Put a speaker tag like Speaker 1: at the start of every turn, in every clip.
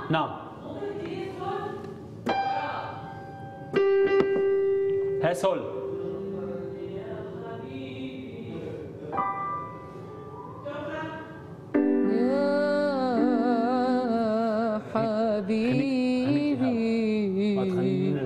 Speaker 1: نعم ها سول
Speaker 2: يا حبيبي
Speaker 1: ما تغني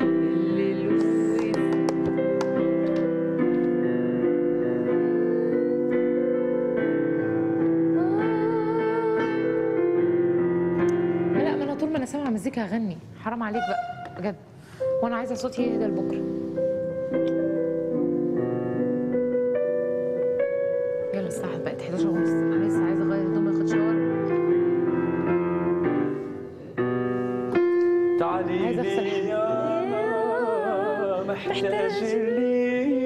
Speaker 2: لا ما انا طول ما انا سامعه مزيكا اغني حرام عليك بقى بجد وانا عايزه صوتي يهدى لبكره يلا الساعه بقت 11 ونص انا لسه عايزه اغير هدومي اخد شاور
Speaker 1: تعالي
Speaker 2: عايزة أفصل.
Speaker 1: لي يا محتاج لي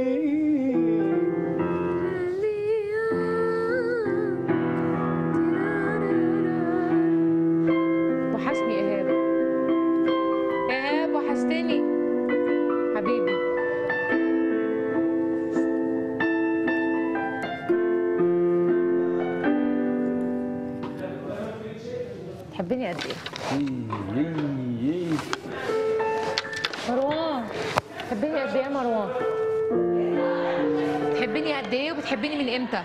Speaker 2: وحشني ايهاب ايهاب وحشتني حبيبي تحبني قد ايه مروان تحبني قد ايه يا مروان تحبني قد ايه وبتحبني من امتى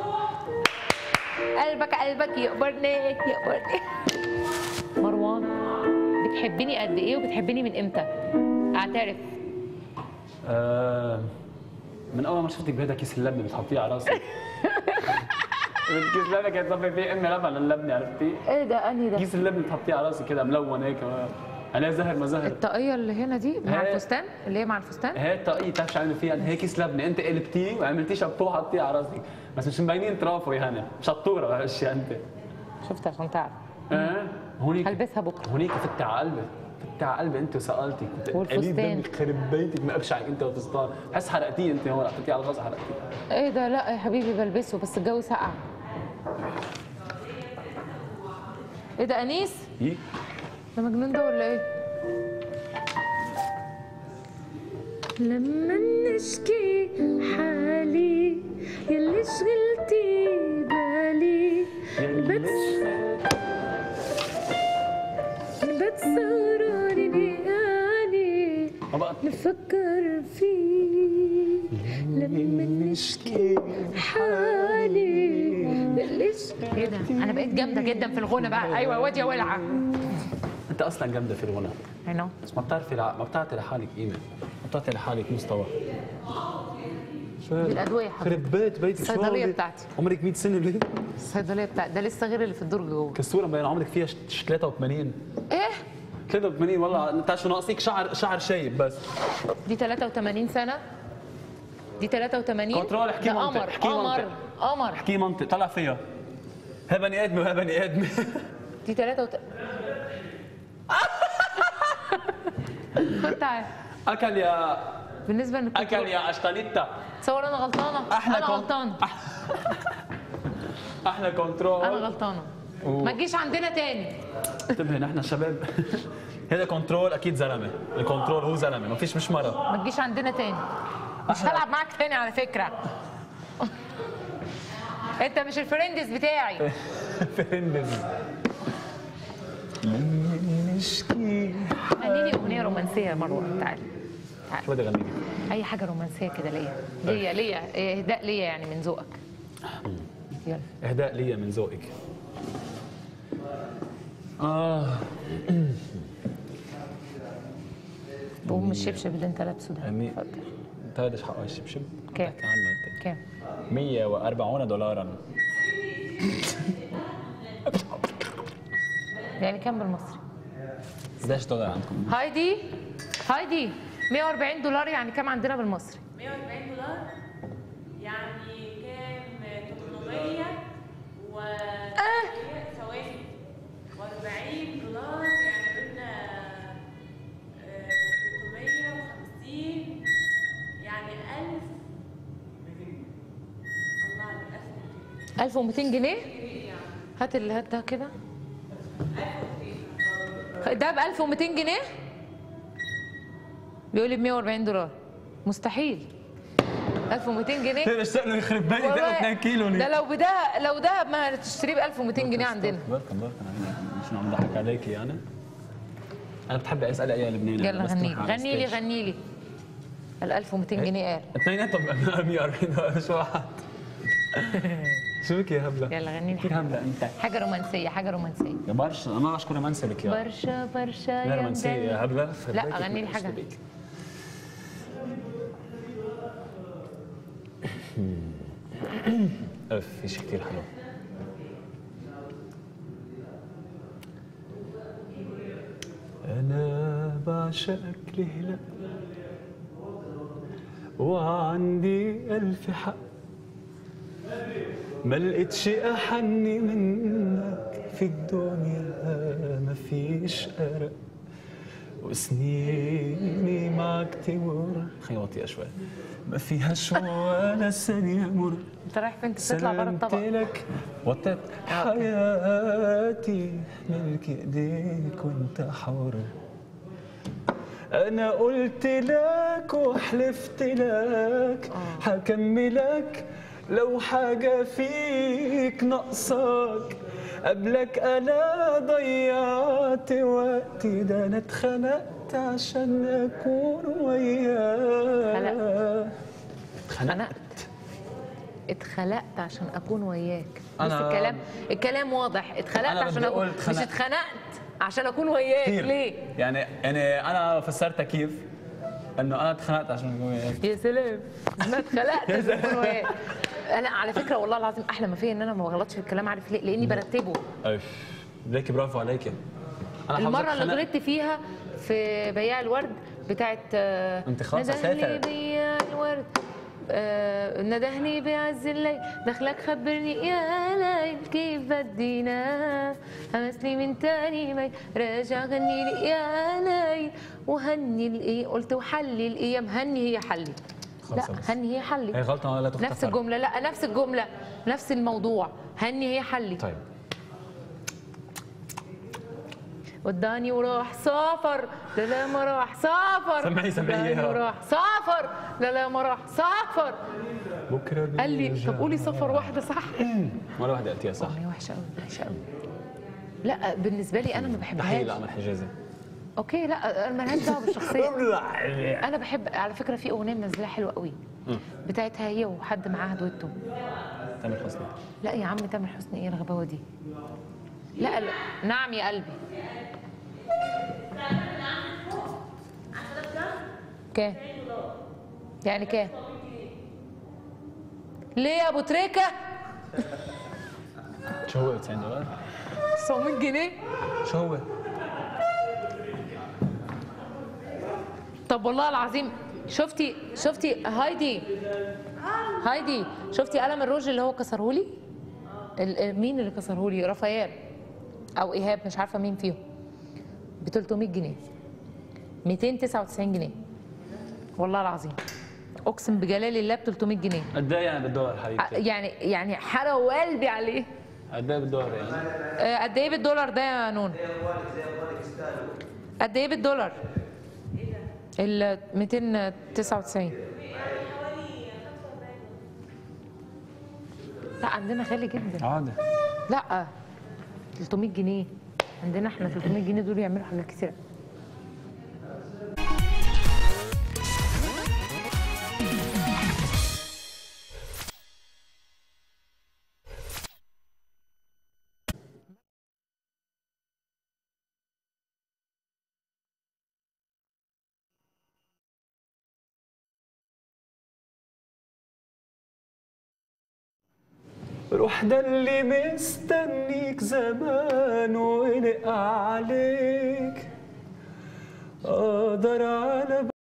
Speaker 2: قلبك قلبك يقبرني يقبرني مروان بتحبني قد ايه وبتحبني من امتى اعترف
Speaker 1: آه، من اول ما شفتك بهذا كيس اللبنه بتحطيه على راسك كيس اللبنه كانت صفي فيه امي لبن اللبنه عرفتي
Speaker 2: ايه ده انهي ده
Speaker 1: كيس اللبنه بتحطيه على راسك كده ملون هيك انا زهر ما زهر
Speaker 2: الطاقيه اللي هنا دي مع
Speaker 1: هي-
Speaker 2: الفستان اللي هي مع الفستان
Speaker 1: هي الطاقية بتعرف شو عمل فيها هي كيس لبنه انت قلبتيه وعملتيه شابوه حطيه على راسك بس مش مبينين طرافه يا هنا شطوره بهالاشياء انت
Speaker 2: شفت عشان تعرف
Speaker 1: اه هونيك
Speaker 2: هلبسها بكره
Speaker 1: هونيك فتي على قلبي فتي على قلبي انت وسالتك كنت
Speaker 2: والفستان.
Speaker 1: قليل دمك خرب بيتك ما ابشعك انت وفستان بحس حرقتيه انت هون حطيتيه على الغاز حرقتيه
Speaker 2: ايه ده لا يا حبيبي بلبسه بس الجو سقع ايه ده انيس
Speaker 1: ايه
Speaker 2: ده مجنون ده ولا ايه لما نشكي حالي يلي شغلتي بالي بتصوروني بياني
Speaker 1: ما بقى
Speaker 2: نفكر فيه لما نشكي حالي ليش ايه ده انا بقيت جامده جدا في الغنى بقى ايوه واد يا ولعه
Speaker 1: انت اصلا جامده في الغنى
Speaker 2: I know
Speaker 1: بس ما بتعرفي لع- ما بتعطي لحالك قيمه ما بتعطي لحالك مستوى شو هذا؟
Speaker 2: بالأدوية حضرتك.
Speaker 1: خرب بيت بيتك شو
Speaker 2: الصيدلية
Speaker 1: هودي؟
Speaker 2: بتاعتي.
Speaker 1: عمرك 100 سنه ليه؟
Speaker 2: الصيدليه بتاع ده لسه غير اللي في الدرج جوه
Speaker 1: كالصوره مبين عمرك فيها ش- ش- 83
Speaker 2: ايه
Speaker 1: 83 والله انت شو ناقصك شعر شعر شايب بس
Speaker 2: دي 83 سنه دي 83
Speaker 1: كنترول، احكي
Speaker 2: ده
Speaker 1: منطق،
Speaker 2: قمر
Speaker 1: احكي
Speaker 2: قمر
Speaker 1: منطق.
Speaker 2: قمر
Speaker 1: احكي منطق طلع فيها ها بني ادمه وها بني ادمه
Speaker 2: دي 83 خد تعال
Speaker 1: اكل يا
Speaker 2: بالنسبه
Speaker 1: اكل
Speaker 2: للكنترول
Speaker 1: يا اشتانيتا
Speaker 2: تصور انا غلطانه
Speaker 1: احلى
Speaker 2: انا
Speaker 1: كون-
Speaker 2: غلطانه
Speaker 1: احلى كنترول
Speaker 2: انا غلطانه
Speaker 1: أوه.
Speaker 2: ما تجيش عندنا تاني
Speaker 1: انتبه نحن شباب هذا كنترول اكيد زلمه الكنترول هو زلمه ما فيش مش مره
Speaker 2: ما تجيش عندنا تاني مش هلعب معاك تاني على فكره انت مش الفريندز بتاعي
Speaker 1: فرندز نشكي
Speaker 2: غني لي اغنيه رومانسيه يا مروه تعالي تعالي
Speaker 1: شو بدي اغني لك؟
Speaker 2: اي حاجه رومانسيه كده ليا ليا ليا إيه، اهداء ليا يعني من ذوقك يلا
Speaker 1: اهداء ليا من ذوقك اه
Speaker 2: بقوم الشبشب اللي انت لابسه ده
Speaker 1: أمي-
Speaker 2: اتفضل
Speaker 1: انت هذا حق الشبشب
Speaker 2: كام؟
Speaker 1: احكي عنه انت
Speaker 2: كام
Speaker 1: 140 دولارا
Speaker 2: يعني كام بالمصري
Speaker 1: 11 دولار عندكم
Speaker 2: هايدي هايدي 140 دولار يعني كام عندنا بالمصري
Speaker 3: 140 دولار يعني كام 800 و ثواني و40 دولار يعني قلنا آه، 350 يعني 1000 الله عليك 1200
Speaker 2: 1200 جنيه هات اللي هات ده كده ده ب 1200 جنيه بيقول لي ب 140 دولار مستحيل 1200 جنيه
Speaker 1: ايش سأله يخرب بيتي
Speaker 2: والله
Speaker 1: ده 2 كيلو
Speaker 2: ده لو بده لو ده ما تشتريه ب 1200 جنيه عندنا
Speaker 1: بالكم بالكم شنو عم ضحك عليكي يعني؟ انا بتحبي اسال اي لبناني
Speaker 2: يلا
Speaker 1: بس
Speaker 2: غني لي
Speaker 1: تروح على
Speaker 2: غني لي
Speaker 1: الستيج.
Speaker 2: غني لي ال 1200 جنيه قال
Speaker 1: اثنيناتهم 140 دولار شو واحد شو بك يا هبله؟
Speaker 2: يلا غني لي
Speaker 1: كثير
Speaker 2: حاجة-
Speaker 1: هبله انت
Speaker 2: حاجه رومانسيه حاجه رومانسيه
Speaker 1: يا برشا انا ما بشكر رومانسي لك يا
Speaker 2: برشا برشا
Speaker 1: لا
Speaker 2: يا
Speaker 1: رومانسيه
Speaker 2: مدلل.
Speaker 1: يا هبله
Speaker 2: لا
Speaker 1: فربيتك
Speaker 2: غني لي
Speaker 1: ما
Speaker 2: حاجه
Speaker 1: بيك. اف في شيء كثير حلو أنا بعشقك ليه لا وعندي ألف حق ما لقيتش أحني منك في الدنيا ما فيش أرق وسنيني معك تمر خيوطي شوي ما فيهاش ولا ثانية مر
Speaker 2: انت رايح فين تطلع بره
Speaker 1: سلمت
Speaker 2: الطبق
Speaker 1: لك وطيت حياتي ملك ايديك وانت حر انا قلت لك وحلفت لك هكملك لو حاجة فيك ناقصاك قبلك انا ضيعت وقتي ده انا اتخنقت عشان اكون وياك
Speaker 2: اتخنقت اتخلقت عشان اكون وياك بص
Speaker 1: أنا-
Speaker 2: الكلام الكلام واضح اتخلقت
Speaker 1: أنا
Speaker 2: عشان
Speaker 1: بدي
Speaker 2: اكون
Speaker 1: أقول
Speaker 2: مش
Speaker 1: اتخنقت.
Speaker 2: اتخنقت عشان اكون وياك
Speaker 1: كثير
Speaker 2: ليه
Speaker 1: يعني يعني انا فسرتها كيف؟ انه انا اتخنقت عشان اكون وياك
Speaker 2: يا سلام انا اتخلقت عشان اكون وياك انا على فكره والله العظيم احلى ما فيا ان انا ما بغلطش في الكلام عارف ليه لاني برتبه
Speaker 1: ايش ليكي برافو عليكي انا
Speaker 2: المره
Speaker 1: حافظك
Speaker 2: اللي
Speaker 1: خنق.
Speaker 2: غلطت فيها في بياع الورد بتاعت آه،
Speaker 1: أنت خلاص
Speaker 2: ندهني
Speaker 1: عسيتها.
Speaker 2: بياع الورد آه، ندهني بعز الليل دخلك خبرني يا ليل كيف بدينا همسني من تاني مي راجع غني لي يا ليل وهني الايه قلت وحلي الايام هني هي حلي لا
Speaker 1: خلص بس.
Speaker 2: هني هي حلي
Speaker 1: هي غلطه ولا تغتفر
Speaker 2: نفس الجمله لا نفس الجمله نفس الموضوع هني هي حلي
Speaker 1: طيب
Speaker 2: وداني وراح سافر لا لا ما راح سافر
Speaker 1: سمعي- سمعي
Speaker 2: وداني
Speaker 1: إياها.
Speaker 2: وراح سافر لا لا ما راح سافر
Speaker 1: بكره
Speaker 2: قال لي
Speaker 1: بيرجع.
Speaker 2: طب قولي سفر واحده صح
Speaker 1: ولا واحده قلتيها صح
Speaker 2: اغنيه وحشه قوي وحشه قوي لا بالنسبه لي انا ما
Speaker 1: تحيه
Speaker 2: بحبهاش
Speaker 1: لأمل حجازي
Speaker 2: اوكي لا انا مالهاش دعوه بالشخصيه انا بحب على فكره في اغنيه منزلها حلوه قوي بتاعتها هي وحد معاها دويتو
Speaker 1: تامر حسني
Speaker 2: لا يا عم تامر حسني ايه الغباوه دي لا, لا نعم يا قلبي كام يعني كام ليه يا ابو تريكه
Speaker 1: شو هو 90 دولار؟
Speaker 2: 900 جنيه
Speaker 1: شو هو؟
Speaker 2: طب والله العظيم شفتي شفتي هايدي هايدي شفتي قلم الروج اللي هو كسرهولي ال- مين اللي كسرهولي رافائيل او ايهاب مش عارفه مين فيهم ب 300 جنيه 299 جنيه والله العظيم اقسم بجلال الله ب 300 جنيه
Speaker 1: قد ايه يعني بالدولار حبيبتي؟
Speaker 2: يعني يعني حرق قلبي عليه
Speaker 1: قد ايه بالدولار يعني؟
Speaker 2: آه، قد ايه بالدولار ده يا نون؟ قد ايه بالدولار؟ ال 299 لا عندنا غالي جدا
Speaker 1: عادي
Speaker 2: لا 300 جنيه عندنا احنا 300 جنيه دول يعملوا حاجات كتير
Speaker 1: روح ده اللي مستنيك زمان وقلق عليك اقدر على